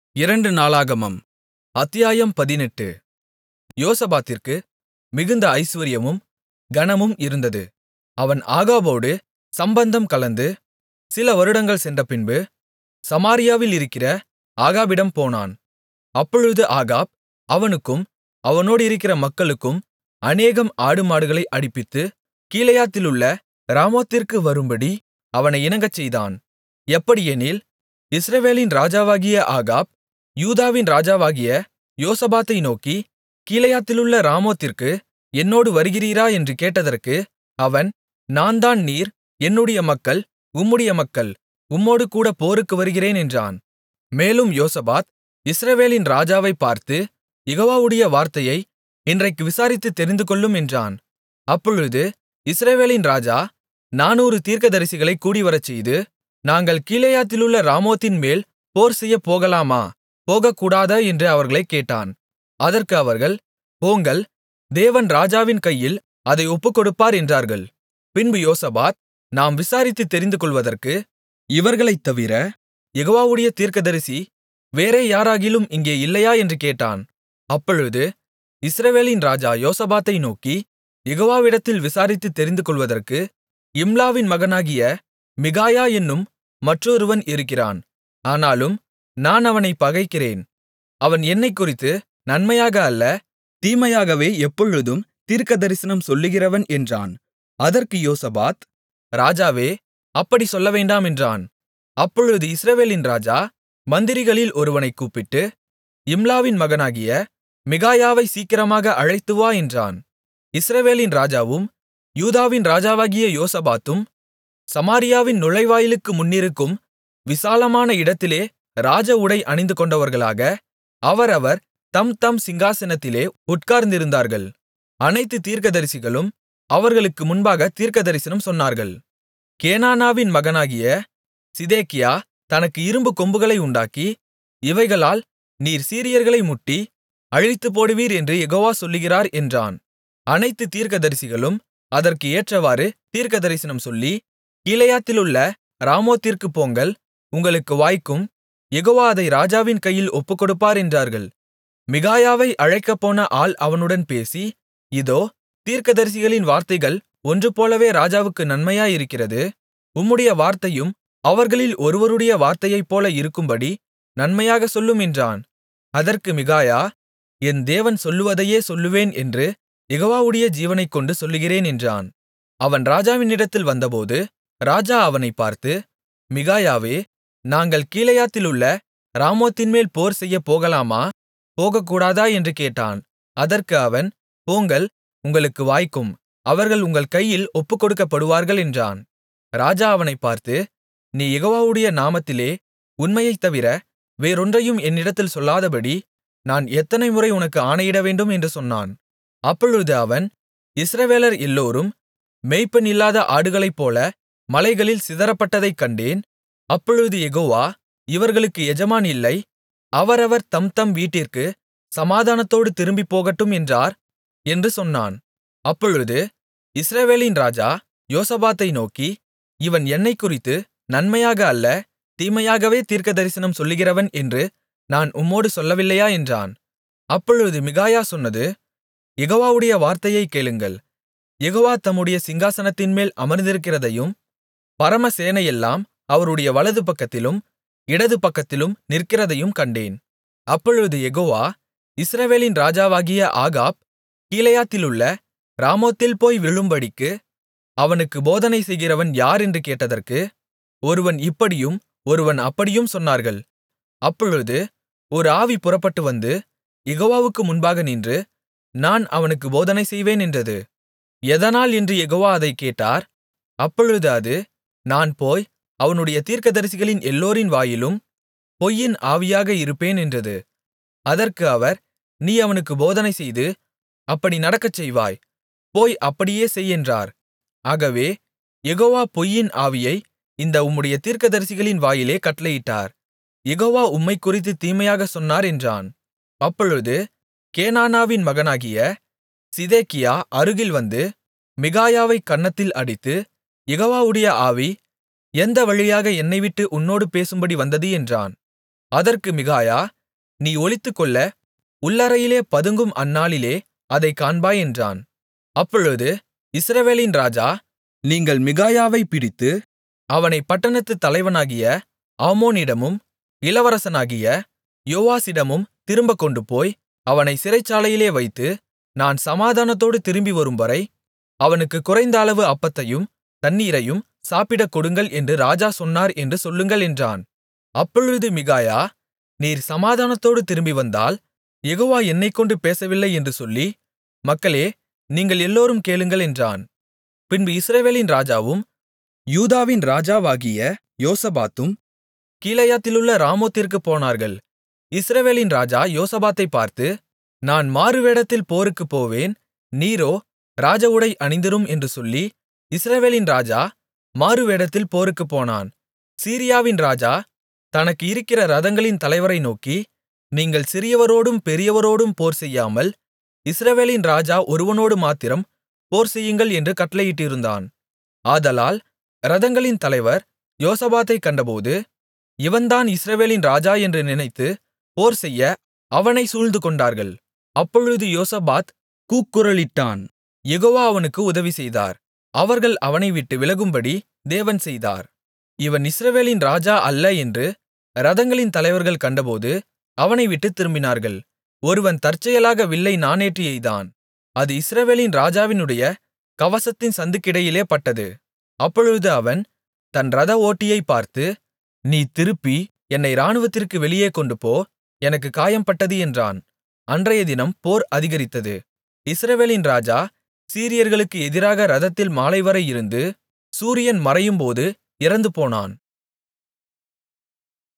இரண்டு நாளாகமம் அத்தியாயம் பதினெட்டு யோசபாத்திற்கு மிகுந்த ஐசுவரியமும் கனமும் இருந்தது அவன் ஆகாபோடு சம்பந்தம் கலந்து சில வருடங்கள் சென்றபின்பு சமாரியாவில் இருக்கிற ஆகாபிடம் போனான் அப்பொழுது ஆகாப் அவனுக்கும் அவனோடிருக்கிற மக்களுக்கும் அநேகம் ஆடுமாடுகளை அடிப்பித்து கீலேயாத்திலுள்ள ராமோத்திற்கு வரும்படி அவனை இணங்கச்செய்தான் எப்படியெனில் இஸ்ரவேலின் ராஜாவாகிய ஆகாப் யூதாவின் ராஜாவாகிய யோசபாத்தை நோக்கி கீலேயாத்திலுள்ள ராமோத்திற்கு என்னோடு வருகிறீரா என்று கேட்டதற்கு அவன் நான்தான் நீர் என்னுடைய மக்கள் உம்முடைய மக்கள் உம்மோடு கூட போருக்கு வருகிறேன் என்றான் மேலும் யோசபாத் இஸ்ரவேலின் ராஜாவைப் பார்த்து யெகோவாவுடைய வார்த்தையை இன்றைக்கு விசாரித்துத் தெரிந்துகொள்ளும் என்றான் அப்பொழுது இஸ்ரவேலின் ராஜா நானூறு தீர்க்கதரிசிகளைக் கூடிவரச்செய்து நாங்கள் கீலேயாத்திலுள்ள ராமோத்தின்மேல் போர்செய்யப் போகலாமா போகக்கூடாதா என்று அவர்களைக் கேட்டான் அதற்கு அவர்கள் போங்கள் தேவன் ராஜாவின் கையில் அதை ஒப்புக்கொடுப்பார் என்றார்கள் பின்பு யோசபாத் நாம் விசாரித்துத் தெரிந்துகொள்வதற்கு இவர்களைத் தவிர யெகோவாவுடைய தீர்க்கதரிசி வேறே யாராகிலும் இங்கே இல்லையா என்று கேட்டான் அப்பொழுது இஸ்ரவேலின் ராஜா யோசபாத்தை நோக்கி யெகோவாவிடத்தில் விசாரித்துத் தெரிந்துகொள்வதற்கு இம்லாவின் மகனாகிய மிகாயா என்னும் மற்றொருவன் இருக்கிறான் ஆனாலும் நான் அவனைப் பகைக்கிறேன் அவன் என்னைக்குறித்து நன்மையாக அல்ல தீமையாகவே எப்பொழுதும் தீர்க்கதரிசனம் சொல்லுகிறவன் என்றான் அதற்கு யோசபாத் ராஜாவே அப்படி சொல்லவேண்டாம் என்றான் அப்பொழுது இஸ்ரவேலின் ராஜா மந்திரிகளில் ஒருவனைக் கூப்பிட்டு இம்லாவின் மகனாகிய மிகாயாவை சீக்கிரமாக அழைத்துவா என்றான் இஸ்ரவேலின் ராஜாவும் யூதாவின் ராஜாவாகிய யோசபாத்தும் சமாரியாவின் நுழைவாயிலுக்கு முன்னிருக்கும் விசாலமான இடத்திலே ராஜ உடை அணிந்துகொண்டவர்களாக அவரவர் தம் தம் சிங்காசனத்திலே உட்கார்ந்திருந்தார்கள் அனைத்து தீர்க்கதரிசிகளும் அவர்களுக்கு முன்பாக தீர்க்கதரிசனம் சொன்னார்கள் கேனானாவின் மகனாகிய சிதேக்கியா தனக்கு இரும்பு கொம்புகளை உண்டாக்கி இவைகளால் நீர் சீரியர்களை முட்டி அழித்துப்போடுவீர் என்று யெகோவா சொல்லுகிறார் என்றான் அனைத்து தீர்க்கதரிசிகளும் அதற்கு ஏற்றவாறு தீர்க்கதரிசனம் சொல்லி கீலேயாத்திலுள்ள ராமோத்திற்குப் போங்கள் உங்களுக்கு வாய்க்கும் யெகோவா அதை ராஜாவின் கையில் ஒப்புக்கொடுப்பார் என்றார்கள் மிகாயாவை அழைக்கப்போன ஆள் அவனுடன் பேசி இதோ தீர்க்கதரிசிகளின் வார்த்தைகள் ஒன்றுபோலவே ராஜாவுக்கு நன்மையாயிருக்கிறது உம்முடைய வார்த்தையும் அவர்களில் ஒருவருடைய வார்த்தையைப்போல இருக்கும்படி நன்மையாக சொல்லும் என்றான் அதற்கு மிகாயா என் தேவன் சொல்லுவதையே சொல்லுவேன் என்று யெகோவாவுடைய ஜீவனைக்கொண்டு சொல்லுகிறேன் என்றான் அவன் ராஜாவினிடத்தில் வந்தபோது ராஜா அவனைப் பார்த்து மிகாயாவே நாங்கள் கீலேயாத்திலுள்ள ராமோத்தின்மேல் போர் செய்யப் போகலாமா போகக்கூடாதா என்று கேட்டான் அதற்கு அவன் போங்கள் உங்களுக்கு வாய்க்கும் அவர்கள் உங்கள் கையில் ஒப்புக்கொடுக்கப்படுவார்கள் என்றான் ராஜா அவனைப் பார்த்து நீ யெகோவாவுடைய நாமத்திலே உண்மையைத் தவிர வேறொன்றையும் என்னிடத்தில் சொல்லாதபடி நான் எத்தனை முறை உனக்கு ஆணையிடவேண்டும் என்று சொன்னான் அப்பொழுது அவன் இஸ்ரவேலர் எல்லோரும் மேய்ப்பன் இல்லாத ஆடுகளைப்போல மலைகளில் சிதறப்பட்டதைக் கண்டேன் அப்பொழுது யெகோவா இவர்களுக்கு எஜமான் இல்லை அவரவர் தம் தம் வீட்டிற்கு சமாதானத்தோடு திரும்பிப் போகட்டும் என்றார் என்று சொன்னான் அப்பொழுது இஸ்ரவேலின் ராஜா யோசபாத்தை நோக்கி இவன் என்னைக்குறித்து நன்மையாக அல்ல தீமையாகவே தீர்க்கதரிசனம் சொல்லுகிறவன் என்று நான் உம்மோடு சொல்லவில்லையா என்றான் அப்பொழுது மிகாயா சொன்னது யெகோவாவுடைய வார்த்தையைக் கேளுங்கள் யெகோவா தம்முடைய சிங்காசனத்தின்மேல் அமர்ந்திருக்கிறதையும் பரமசேனையெல்லாம் அவருடைய வலது பக்கத்திலும் இடது பக்கத்திலும் நிற்கிறதையும் கண்டேன் அப்பொழுது யெகோவா இஸ்ரவேலின் ராஜாவாகிய ஆகாப் கீலேயாத்திலுள்ள ராமோத்தில் போய் விழும்படிக்கு அவனுக்கு போதனை செய்கிறவன் யார் என்று கேட்டதற்கு ஒருவன் இப்படியும் ஒருவன் அப்படியும் சொன்னார்கள் அப்பொழுது ஒரு ஆவி புறப்பட்டு வந்து யெகோவாவுக்கு முன்பாக நின்று நான் அவனுக்கு போதனை செய்வேன் என்றது எதனால் என்று யெகோவா அதைக் கேட்டார் அப்பொழுது அது நான் போய் அவனுடைய தீர்க்கதரிசிகளின் எல்லோரின் வாயிலும் பொய்யின் ஆவியாக இருப்பேன் என்றது அதற்கு அவர் நீ அவனுக்கு போதனை செய்து அப்படி நடக்கச் செய்வாய் போய் அப்படியே செய் என்றார் ஆகவே யெகோவா பொய்யின் ஆவியை இந்த உம்முடைய தீர்க்கதரிசிகளின் வாயிலே கட்டளையிட்டார் யெகோவா உம்மைக்குறித்து தீமையாகச் சொன்னார் என்றான் அப்பொழுது கேனானாவின் மகனாகிய சிதேக்கியா அருகில் வந்து மிகாயாவைக் கன்னத்தில் அடித்து யெகோவாவுடைய ஆவி எந்த வழியாக என்னைவிட்டு உன்னோடு பேசும்படி வந்தது என்றான் அதற்கு மிகாயா நீ ஒளித்துக்கொள்ள உள்ளறையிலே பதுங்கும் அந்நாளிலே அதைக் காண்பாய் என்றான் அப்பொழுது இஸ்ரவேலின் ராஜா நீங்கள் மிகாயாவைப் பிடித்து அவனைப் பட்டணத்துத் தலைவனாகிய ஆமோனிடமும் இளவரசனாகிய யோவாசிடமும் திரும்பக் கொண்டுபோய் அவனைச் சிறைச்சாலையிலே வைத்து நான் சமாதானத்தோடு திரும்பி வரும்வரை அவனுக்குக் குறைந்த அளவு அப்பத்தையும் தண்ணீரையும் சாப்பிடக் கொடுங்கள் என்று ராஜா சொன்னார் என்று சொல்லுங்கள் என்றான் அப்பொழுது மிகாயா நீர் சமாதானத்தோடு திரும்பி வந்தால் யெகோவா என்னைக்கொண்டு பேசவில்லை என்று சொல்லி மக்களே நீங்கள் எல்லோரும் கேளுங்கள் என்றான் பின்பு இஸ்ரவேலின் ராஜாவும் யூதாவின் ராஜாவாகிய யோசபாத்தும் கீலேயாத்திலுள்ள ராமோத்திற்குப் போனார்கள் இஸ்ரவேலின் ராஜா யோசபாத்தைப் பார்த்து நான் மாறுவேடத்தில் போருக்குப் போவேன் நீரோ ராஜஉடை அணிந்திரும் என்று சொல்லி இஸ்ரவேலின் ராஜா மாறுவேடத்தில் போருக்குப் போனான் சீரியாவின் ராஜா தனக்கு இருக்கிற இரதங்களின் தலைவரை நோக்கி நீங்கள் சிறியவரோடும் பெரியவரோடும் போர்செய்யாமல் இஸ்ரவேலின் ராஜா ஒருவனோடு மாத்திரம் போர்செய்யுங்கள் என்று கட்டளையிட்டிருந்தான் ஆதலால் இரதங்களின் தலைவர் யோசபாத்தைக் கண்டபோது இவன்தான் இஸ்ரவேலின் ராஜா என்று நினைத்து போர்செய்ய அவனைச் சூழ்ந்துகொண்டார்கள் அப்பொழுது யோசபாத் கூக்குரலிட்டான் யெகோவா அவனுக்கு உதவி செய்தார் அவர்கள் அவனை விட்டு விலகும்படி தேவன் செய்தார் இவன் இஸ்ரவேலின் ராஜா அல்ல என்று இரதங்களின் தலைவர்கள் கண்டபோது அவனை விட்டுத் திரும்பினார்கள் ஒருவன் தற்செயலாக வில்லை நாணேற்றி எய்தான் அது இஸ்ரவேலின் ராஜாவினுடைய கவசத்தின் சந்துக்கிடையிலே பட்டது அப்பொழுது அவன் தன் இரத ஓட்டியைப் பார்த்து நீ திருப்பி என்னை இராணுவத்திற்கு வெளியே கொண்டுபோ எனக்கு காயம்பட்டது என்றான் அன்றையதினம் போர் அதிகரித்தது இஸ்ரவேலின் ராஜா சீரியர்களுக்கு எதிராக இரதத்தில் மாலைவரை இருந்து சூரியன் மறையும்போது இறந்துபோனான்